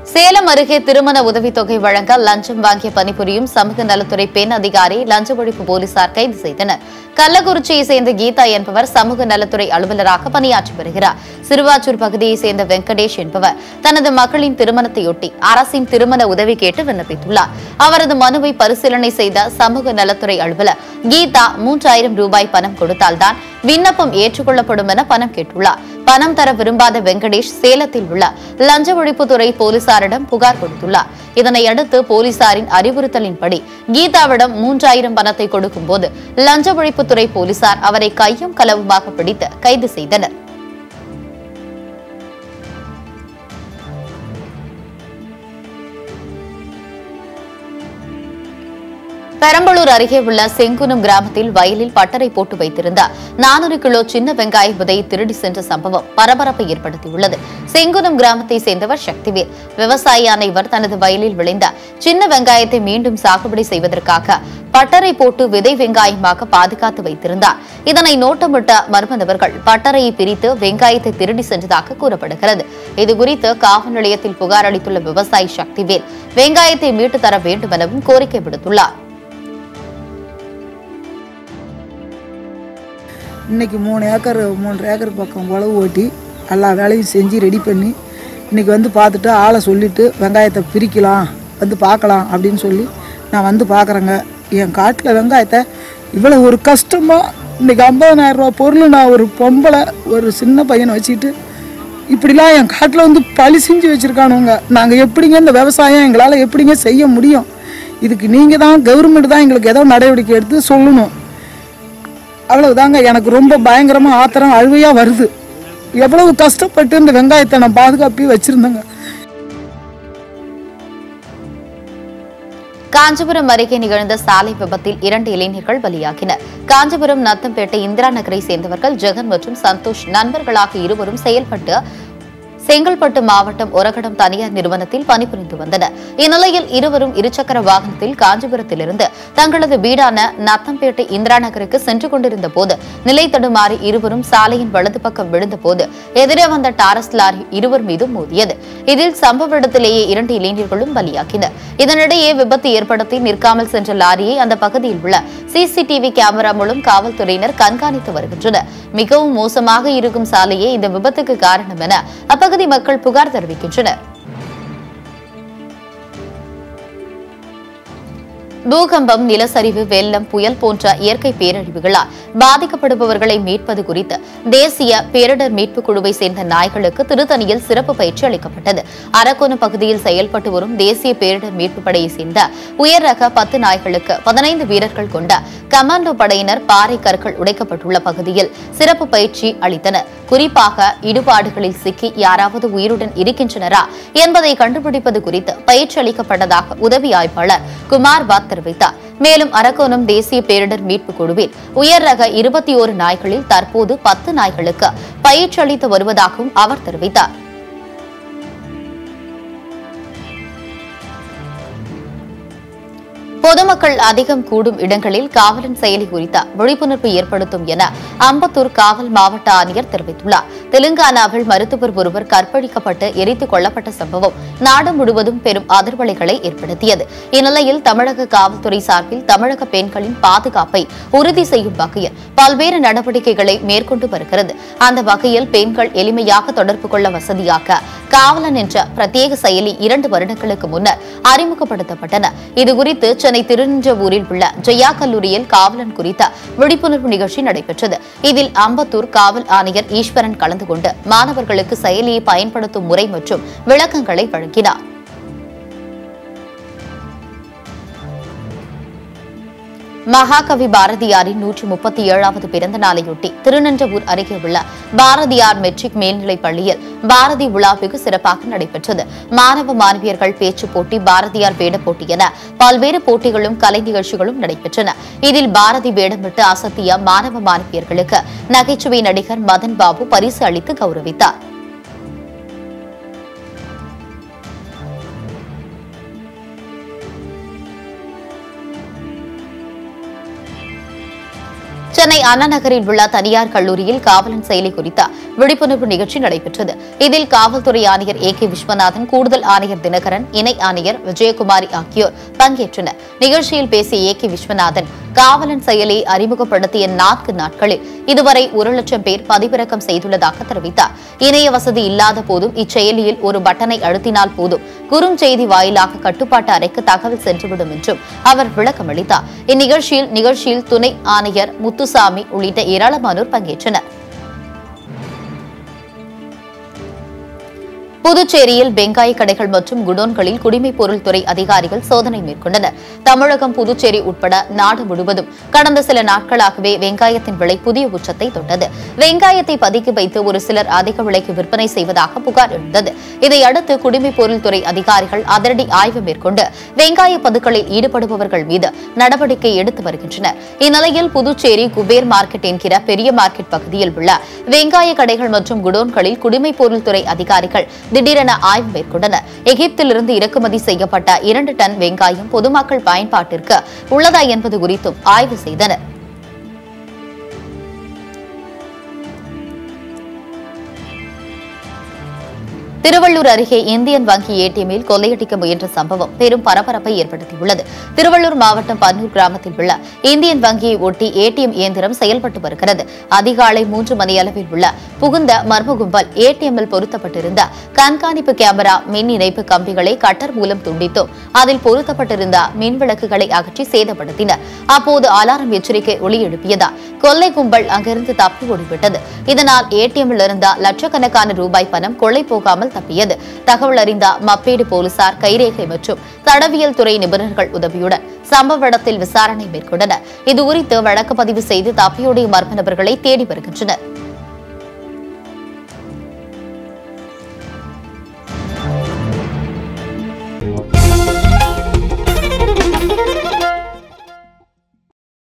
சேலம் அருகே திருமண உதவித்தொகை வழங்க லஞ்சம் வாங்கிய பணிபுரியும் சமூக நலத்துறை பெண் அதிகாரி லஞ்ச ஒழிப்பு போலீசார் கைது செய்தனர் கள்ளக்குறிச்சியை சேர்ந்த கீதா என்பவர் சமூக நலத்துறை அலுவலராக பணியாற்றி வருகிறார் சிறுவாச்சூர் பகுதியை சேர்ந்த வெங்கடேஷ் என்பவர் தனது மகளின் திருமணத்தையொட்டி அரசின் திருமண உதவி கேட்டு விண்ணப்பித்துள்ளார் அவரது மனுவை பரிசீலனை செய்த சமூக நலத்துறை அலுவலர் கீதா மூன்றாயிரம் ரூபாய் பணம் கொடுத்தால்தான் விண்ணப்பம் ஏற்றுக்கொள்ளப்படும் என பணம் கேட்டுள்ளார் பணம் தர விரும்பாத வெங்கடேஷ் சேலத்தில் உள்ள லஞ்ச ஒழிப்புத்துறை போலீசாரிடம் புகார் கொடுத்துள்ளார் இதனையடுத்து போலீசாரின் அறிவுறுத்தலின்படி கீதாவிடம் மூன்றாயிரம் பணத்தை கொடுக்கும்போது லஞ்ச ஒழிப்புத்துறை போலீசார் அவரை கையும் களவுமாக பிடித்து கைது செய்தனர் பெரம்பலூர் அருகே உள்ள செங்குனம் கிராமத்தில் வயலில் பட்டறை போட்டு வைத்திருந்த நானூறு கிலோ சின்ன வெங்காய விதையை திருடி சென்ற சம்பவம் பரபரப்பை ஏற்படுத்தியுள்ளது செங்குனம் கிராமத்தை சேர்ந்தவர் சக்திவேல் விவசாயியான இவர் தனது வயலில் விளைந்த சின்ன வெங்காயத்தை மீண்டும் சாகுபடி செய்வதற்காக பட்டறை போட்டு விதை வெங்காயமாக பாதுகாத்து வைத்திருந்தார் இதனை நோட்டமிட்ட மர்ம நபர்கள் பட்டறையை பிரித்து வெங்காயத்தை திருடி சென்றதாக கூறப்படுகிறது இதுகுறித்து காவல் நிலையத்தில் புகார் அளித்துள்ள விவசாயி சக்திவேல் வெங்காயத்தை மீட்டு தர வேண்டும் எனவும் கோரிக்கை விடுத்துள்ளார் இன்னைக்கு மூணு ஏக்கர் மூன்றரை ஏக்கர் பக்கம் உழவு ஓட்டி எல்லா வேலையும் செஞ்சு ரெடி பண்ணி இன்னைக்கு வந்து பார்த்துட்டு ஆளை சொல்லிட்டு வெங்காயத்தை பிரிக்கலாம் வந்து பார்க்கலாம் அப்படின்னு சொல்லி நான் வந்து பார்க்குறேங்க என் காட்டில் வெங்காயத்தை இவ்வளோ ஒரு கஷ்டமாக இன்னைக்கு 50000 ரூபா பொருள் நான் ஒரு பொம்பளை ஒரு சின்ன பையனை வச்சுக்கிட்டு இப்படிலாம் என் காட்டில் வந்து பழி செஞ்சு வச்சுருக்கானுங்க நாங்கள் எப்படிங்க இந்த விவசாயம் எங்களால் எப்படிங்க செய்ய முடியும் இதுக்கு நீங்கள் தான் கவர்மெண்ட் தான் எங்களுக்கு ஏதோ நடவடிக்கை எடுத்து சொல்லணும் அவ்வளவுதாங்க எனக்கு ரொம்ப பயங்கரமாக ஆத்திரம் அழுவையாக வருது எவ்வளவு கஷ்டப்பட்டு இந்த வெங்காயத்தை நான் பாதுகாப்பி வச்சுருந்தேங்க காஞ்சிபுரம் அருகே நிகழ்ந்த சாலை விபத்தில் இரண்டு இளைஞர்கள் பலியாகினர் காஞ்சிபுரம் நத்தம்பேட்டை இந்திரா நகரை சேர்ந்தவர்கள் ஜெகன் மற்றும் சந்தோஷ் நண்பர்களாக இருவரும் செயல்பட்டு செங்கல்பட்டு மாவட்டம் ஒரகடம் தனியார் நிறுவனத்தில் பணிபுரிந்து வந்தனர் இந்நிலையில் இருவரும் இருசக்கர வாகனத்தில் காஞ்சிபுரத்திலிருந்து தங்களது வீடான நத்தம்பேட்டை இந்திரா நகருக்கு சென்று கொண்டிருந்த போது நிலை தடுமாறி இருவரும் சாலையின் வலது பக்கம் விழுந்த போது எதிரே வந்த டாரஸ் லாரி இருவர் மீதும் மோதியது இதில் சம்பவ இடத்திலேயே இரண்டு இளைஞர்களும் பலியாகினர் இதனிடையே விபத்து ஏற்படுத்தி நிற்காமல் சென்ற லாரியை அந்த பகுதியில் உள்ள சிசிடிவி கேமரா மூலம் காவல்துறையினர் கண்காணித்து வருகின்றனர் மிகவும் மோசமாக இருக்கும் சாலையே இந்த விபத்துக்கு காரணம் என அப்பகுதி மக்கள் புகார் தெரிவிக்கின்றனர் பூகம்பம் நிலச்சரிவு வெள்ளம் புயல் போன்ற இயற்கை பேரழிவுகளால் பாதிக்கப்படுபவர்களை மீட்பது குறித்து தேசிய பேரிடர் மீட்புக் குழுவை சேர்ந்த நாய்களுக்கு திருத்தணியில் சிறப்பு பயிற்சி அளிக்கப்பட்டது அரக்கோணம் பகுதியில் செயல்பட்டு வரும் தேசிய பேரிடர் மீட்புப் படையை சேர்ந்த உயர் ரக பத்து நாய்களுக்கு பதினைந்து வீரர்கள் கொண்ட கமாண்டோ படையினர் பாறை கற்கள் உடைக்கப்பட்டுள்ள பகுதியில் சிறப்பு பயிற்சி அளித்தனர் குறிப்பாக இடுபாடுகளில் சிக்கி யாராவது உயிருடன் இருக்கின்றனரா என்பதை கண்டுபிடிப்பது குறித்து பயிற்சி அளிக்கப்பட்டதாக உதவி ஆய்வாளர் குமார் பாத் தெரிவித்தார் மேலும் அரக்கோணம் தேசிய பேரிடர் மீட்புக் குழுவில் உயர் ரக இருபத்தி ஓரு நாய்களில் தற்போது பத்து நாய்களுக்கு பயிற்சி அளித்து வருவதாகவும் அவர் தெரிவித்தார் பொதுமக்கள் அதிகம் கூடும் இடங்களில் காவலன் செயலி குறித்த விழிப்புணர்வு ஏற்படுத்தும் என அம்பத்தூர் காவல் மாவட்ட ஆணையர் தெரிவித்துள்ளார் தெலுங்கானாவில் மருத்துவர் ஒருவர் கற்பழிக்கப்பட்டு எரித்துக் கொல்லப்பட்ட சம்பவம் நாடு முழுவதும் பெரும் அதிர்வலைகளை ஏற்படுத்தியது இந்நிலையில் தமிழக காவல்துறை சார்பில் தமிழக பெண்களின் பாதுகாப்பை உறுதி செய்யும் வகையில் பல்வேறு நடவடிக்கைகளை மேற்கொண்டு வருகிறது அந்த வகையில் பெண்கள் எளிமையாக தொடர்பு கொள்ள வசதியாக காவலன் என்ற பிரத்யேக செயலி இரண்டு வருடங்களுக்கு முன்னர் அறிமுகப்படுத்தப்பட்டன இதுகுறித்து சென்னை திருநின்றவூரில் உள்ள ஜெயா கல்லூரியில் காவலன் குறித்த விழிப்புணர்வு நிகழ்ச்சி நடைபெற்றது இதில் அம்பத்தூர் காவல் ஆணையர் ஈஸ்வரன் கலந்து கொண்டு மாணவர்களுக்கு செயலியை பயன்படுத்தும் முறை மற்றும் விளக்கங்களை வழங்கினார் மகாகவி பாரதியாரின் நூற்றி முப்பத்தி ஏழாவது பிறந்த நாளையொட்டி திருநன்றவூர் அருகே உள்ள பாரதியார் மெட்ரிக் மேல்நிலைப் பள்ளியில் பாரதி விழா வெகு சிறப்பாக நடைபெற்றது மாணவ மாணவியர்கள் பேச்சு போட்டி பாரதியார் வேட போட்டி என பல்வேறு போட்டிகளும் கலை நிகழ்ச்சிகளும் நடைபெற்றன இதில் பாரதி வேடமிட்டு அசத்திய மாணவ மாணவியர்களுக்கு நகைச்சுவை நடிகர் மதன் பாபு பரிசு அளித்து கௌரவித்தார் சென்னை அண்ணா நகரில் உள்ள தனியார் கல்லூரியில் காவலன் செயலி குறித்த விழிப்புணர்வு நிகழ்ச்சி நடைபெற்றது இதில் காவல்துறை ஆணையர் ஏ கே விஸ்வநாதன் கூடுதல் ஆணையர் தினகரன் இணை ஆணையர் விஜயகுமாரி ஆகியோர் பங்கேற்றனர் நிகழ்ச்சியில் பேசிய ஏ கே விஸ்வநாதன் காவலன் செயலி அறிமுகப்படுத்திய நான்கு நாட்களில் இதுவரை ஒரு லட்சம் பேர் பதிவிறக்கம் செய்துள்ளதாக தெரிவித்தார் இணைய வசதி இல்லாத போதும் இச்செயலியில் ஒரு பட்டனை அழுத்தினால் போதும் குறுஞ்செய்தி வாயிலாக கட்டுப்பாட்டு அறைக்கு தகவல் சென்றுவிடும் என்றும் அவர் விளக்கமளித்தார் இந்நிகழ்ச்சியில் நிகழ்ச்சியில் துணை ஆணையர் முத்துசாமி உள்ளிட்ட ஏராளமானோர் பங்கேற்றனர் புதுச்சேரியில் வெங்காய கடைகள் மற்றும் குடோன்களில் குடிமைப் பொருள் துறை அதிகாரிகள் சோதனை மேற்கொண்டனர் தமிழகம் புதுச்சேரி உட்பட நாடு முழுவதும் கடந்த சில நாட்களாகவே வெங்காயத்தின் விலை புதிய உச்சத்தை தொட்டது வெங்காயத்தை பதுக்கி வைத்து ஒரு சிலர் அதிக விலைக்கு விற்பனை செய்வதாக புகார் எழுந்தது இதையடுத்து குடிமைப் பொருள் துறை அதிகாரிகள் அதிரடி ஆய்வு மேற்கொண்டு வெங்காய பதுக்களில் ஈடுபடுபவர்கள் மீது நடவடிக்கை எடுத்து வருகின்றனர் இந்நிலையில் புதுச்சேரி குபேர் மார்க்கெட் என்கிற பெரிய மார்க்கெட் பகுதியில் உள்ள வெங்காய கடைகள் மற்றும் குடோன்களில் குடிமைப் பொருள் துறை அதிகாரிகள் திடீரென ஆய்வு மேற்கொண்டனர் எகிப்திலிருந்து இறக்குமதி செய்யப்பட்ட இரண்டு டன் வெங்காயம் பொதுமக்கள் பயன்பாட்டிற்கு உள்ளதா என்பது குறித்தும் ஆய்வு செய்தனர் திருவள்ளூர் அருகே இந்தியன் வங்கி ஏடிஎம்மில் கொள்ளையடிக்க முயன்ற சம்பவம் பெரும் பரபரப்பை ஏற்படுத்தியுள்ளது திருவள்ளூர் மாவட்டம் பன்னூர் கிராமத்தில் உள்ள இந்தியன் வங்கியை ஒட்டி ஏடிஎம் இயந்திரம் செயல்பட்டு வருகிறது அதிகாலை மூன்று மணி அளவில் உள்ள புகுந்த மர்ம கும்பல் ஏடிஎம்மில் பொருத்தப்பட்டிருந்த கண்காணிப்பு கேமரா மின் இணைப்பு கம்பிகளை கட்டர் மூலம் துண்டித்தும் அதில் பொருத்தப்பட்டிருந்த மின் விளக்குகளை அகற்றி சேதப்படுத்தினர் அப்போது அலாரம் எச்சரிக்கை ஒளி எழுப்பியதால் கொள்ளை கும்பல் அங்கிருந்து தப்பி ஓடிவிட்டது இதனால் ஏடிஎம்மில் இருந்த லட்சக்கணக்கான ரூபாய் பணம் கொள்ளை போகாமல் தப்பியது தகவல் அறிந்த மப்பேடு போலீசார் கைரேகை மற்றும் தடவியல் துறை நிபுணர்கள் உதவியுடன் சம்பவ இடத்தில் விசாரணை மேற்கொண்டனர் இதுகுறித்து வழக்கு பதிவு செய்து தப்பியோடிய மர்ம நபர்களை தேடி வருகின்றனர்